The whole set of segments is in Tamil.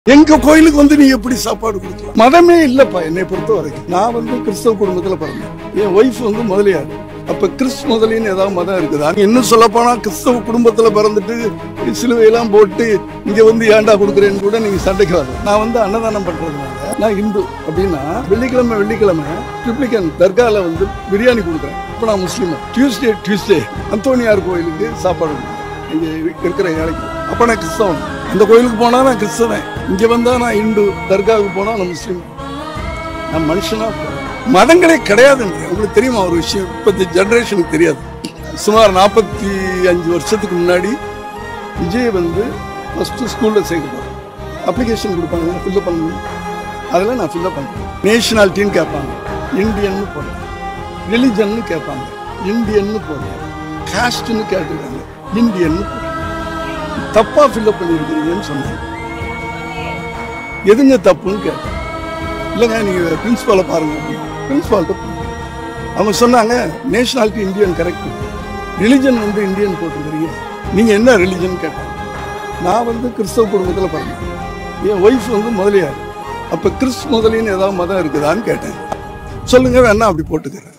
எங்க கோயிலுக்கு வந்து நீ எப்படி சாப்பாடு கொடுக்கலாம் மதமே இல்லப்பா என்னை பொறுத்த வரைக்கும் நான் வந்து கிறிஸ்தவ குடும்பத்துல பிறந்தேன் என் ஒய்ஃப் வந்து முதலியார் அப்ப கிறிஸ் முதலின்னு ஏதாவது மதம் இருக்குதா இன்னும் சொல்ல போனா கிறிஸ்தவ குடும்பத்துல பிறந்துட்டு சிலுவையெல்லாம் போட்டு இங்க வந்து ஏன்டா கொடுக்குறேன்னு கூட நீங்க சண்டைக்கு வரலாம் நான் வந்து அன்னதானம் பண்றதுனால நான் இந்து அப்படின்னா வெள்ளிக்கிழமை வெள்ளிக்கிழமை ட்ரிப்ளிகன் தர்கால வந்து பிரியாணி கொடுக்குறேன் இப்போ நான் முஸ்லீம் டியூஸ்டே டியூஸ்டே அந்தோனியார் கோயிலுக்கு சாப்பாடு கொடுக்குறேன் இங்க இருக்கிற ஏழைக்கு அப்ப நான் கிறிஸ்தவன் அந்த கோயிலுக்கு போனா நான் கிறிஸ்தவன் இங்க வந்தா நான் இந்து தர்காவுக்கு போனா நான் முஸ்லீம் நான் மனுஷனா போறேன். மதங்களே கிடையாதுங்க உங்களுக்கு தெரியுமா ஒரு விஷயம் இப்பத்தி ஜெனரேஷனுக்கு தெரியாது சுமார் நாற்பத்தி அஞ்சு வருஷத்துக்கு முன்னாடி விஜய் வந்து ஃபஸ்ட்டு ஸ்கூலில் சேர்க்க போகிறேன் அப்ளிகேஷன் கொடுப்பாங்க ஃபில்லப் பண்ணணும் அதெல்லாம் நான் ஃபில்லப் பண்ணுறேன் நேஷனாலிட்டின்னு கேட்பாங்க இந்தியன்னு போடுறேன் ரிலிஜன்னு கேட்பாங்க இந்தியன்னு போடுறேன் காஸ்ட்னு கேட்டுருக்காங்க இந்தியன்னு போடுறேன் தப்பாக ஃபில்லப் பண்ணியிருக்கிறீங்கன்னு சொன்னாங்க எதுங்க தப்புன்னு கேட்டேன் இல்லைங்க நீங்கள் பிரின்ஸ்பாலை பாருங்க பிரின்ஸ்பால்கிட்ட அவங்க சொன்னாங்க நேஷனாலிட்டி இந்தியன் கரெக்ட் ரிலிஜன் வந்து இந்தியன் போட்டுக்கிறீங்க நீங்கள் என்ன ரிலிஜன் கேட்டாங்க நான் வந்து கிறிஸ்தவ குடும்பத்தில் பிறந்தேன் என் ஒய்ஃப் வந்து முதலியார் அப்போ கிறிஸ் முதலின்னு ஏதாவது மதம் இருக்குதான்னு கேட்டேன் சொல்லுங்க வேணா அப்படி போட்டுக்கிறேன்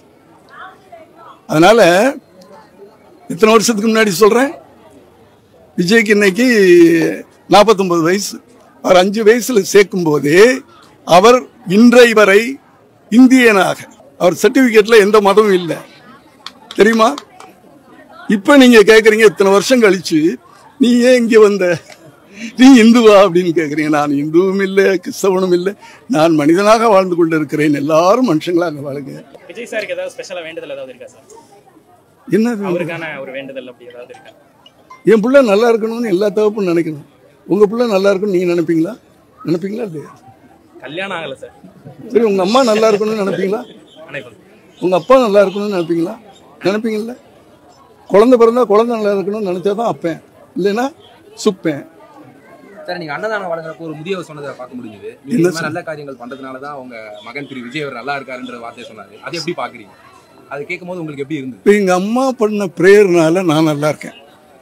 அதனால இத்தனை வருஷத்துக்கு முன்னாடி சொல்கிறேன் விஜய்க்கு இன்னைக்கு நாற்பத்தொன்பது வயசு அவர் அஞ்சு வயசுல சேர்க்கும் போதே அவர் இன்றை வரை இந்தியனாக அவர் சர்டிபிகேட்ல எந்த மதமும் இல்லை தெரியுமா இப்ப நீங்க கேக்குறீங்க இத்தனை வருஷம் கழிச்சு நீ ஏன் இங்க வந்த நீ இந்துவா அப்படின்னு கேக்குறீங்க நான் இந்துவும் இல்லை கிறிஸ்தவனும் இல்லை நான் மனிதனாக வாழ்ந்து கொண்டு இருக்கிறேன் எல்லாரும் மனுஷங்களாக வாழுங்க விஜய் சாருக்கு ஏதாவது ஸ்பெஷலா வேண்டுதல் ஏதாவது இருக்கா சார் என்னது அவருக்கான ஒரு வேண்டுதல் அப்படி ஏதாவது இருக்கா என் பிள்ளை நல்லா இருக்கணும்னு எல்லா தகப்பும் நினைக்கணும் உங்க பிள்ளை நல்லா இருக்கணும்னு நீங்க நினைப்பீங்களா நினைப்பீங்களா இல்லையா கல்யாணம் ஆகல சார் சரி உங்க அம்மா நல்லா இருக்கணும்னு நினைப்பீங்களா அனைவரும் உங்க அப்பா நல்லா இருக்கணும்னு நினைப்பீங்களா நினைப்பீங்கல்ல குழந்தை பிறந்தா குழந்தை நல்லா இருக்கணும்னு நினைச்சாதான் அப்பேன் இல்லைன்னா சுப்பேன் சார் நீங்க அன்னதானம் வழங்குறப்போ ஒரு முதியவர் சொன்னதை பார்க்க முடிஞ்சது நீங்க என்ன இந்த மாதிரி நல்ல காரியங்கள் பண்றதுனால தான் உங்க மகன் திரு விஜய் அவர் நல்லா இருக்காருன்ற வார்த்தையை சொன்னாரு அதை எப்படி பாக்குறீங்க அது கேட்கும் போது உங்களுக்கு எப்படி இருந்தது இப்போ எங்கள் அம்மா பண்ண ப்ரேயர்னால நான் நல்லா இருக்கேன்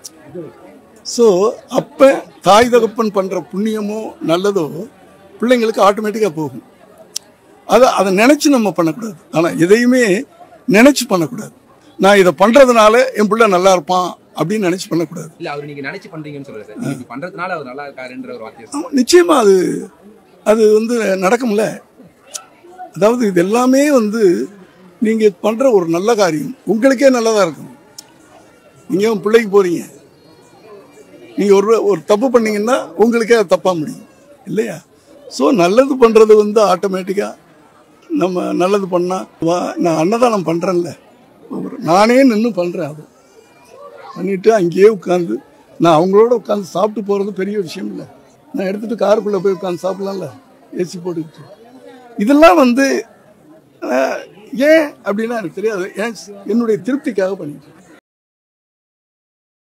ஸோ அப்போ தாய் தகப்பன் பண்ணுற புண்ணியமோ நல்லதோ பிள்ளைங்களுக்கு ஆட்டோமேட்டிக்காக போகும் அதை அதை நினச்சி நம்ம பண்ணக்கூடாது ஆனால் எதையுமே நினச்சி பண்ணக்கூடாது நான் இதை பண்ணுறதுனால என் பிள்ளை நல்லா இருப்பான் அப்படின்னு நினச்சி பண்ணக்கூடாது இல்ல அவர் நீங்க நினைச்சு பண்றீங்கன்னு சொல்லுங்க சார் நீங்க இப்படி பண்றதுனால அவர் நல்லா இருக்காருன்ற ஒரு வார்த்தையை சொன்னாரு. ஆமா, நிச்சயமா அது அது வந்து நடக்கும்ல அதாவது இது எல்லாமே வந்து நீங்க பண்ற ஒரு நல்ல காரியம் உங்களுக்கே நல்லதா இருக்கும் நீங்க உங்க பிள்ளைக்கு போறீங்க நீங்க ஒரு ஒரு தப்பு பண்ணீங்கன்னா உங்களுக்கே அது தப்பா முடியும் இல்லையா ஸோ நல்லது பண்றது வந்து ஆட்டோமேட்டிக்கா நம்ம நல்லது பண்ணா வா நான் அன்னதானம் பண்றேன்ல ஒரு- நானே நின்று பண்றேன் அது பண்ணிட்டு அங்கேயே உட்காந்து நான் அவங்களோட உட்காந்து சாப்பிட்டு போறது பெரிய விஷயம் இல்லை நான் எடுத்துட்டு காருக்குள்ள போய் உட்காந்து சாப்பிடலாம்ல ஏசி போட்டுக்கிட்டு இதெல்லாம் வந்து அஹ், ஏன் அப்படின்னா எனக்கு தெரியாது ஏன் என்னுடைய திருப்திக்காக பண்ணிட்டு இருக்கேன்.